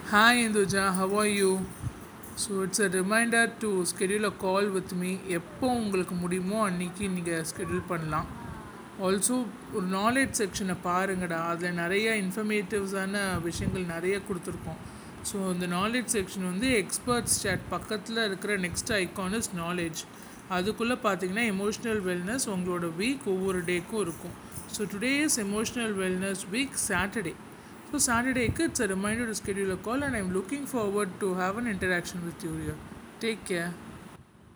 Hi Induja, how are you? So it's a reminder to schedule a call with me எப்போ உங்களுக்கு முடியுமோ அன்றைக்கி நீங்கள் schedule பண்ணலாம் ஆல்சோ ஒரு நாலேஜ் செக்ஷனை பாருங்கடா அதில் நிறைய இன்ஃபர்மேட்டிவ்ஸான விஷயங்கள் நிறைய கொடுத்துருக்கோம் ஸோ இந்த நாலேஜ் செக்ஷன் வந்து எக்ஸ்பர்ட்ஸ் chat பக்கத்தில் இருக்கிற நெக்ஸ்ட் ஐக்கான் இஸ் நாலேஜ் அதுக்குள்ளே பார்த்தீங்கன்னா எமோஷ்னல் வெல்னஸ் உங்களோட வீக் ஒவ்வொரு டேக்கும் இருக்கும் so today is emotional wellness week Saturday so சாட்டர்டேக்கு it's a reminder to schedule a call and I'm looking forward to have an interaction with you here. Take care.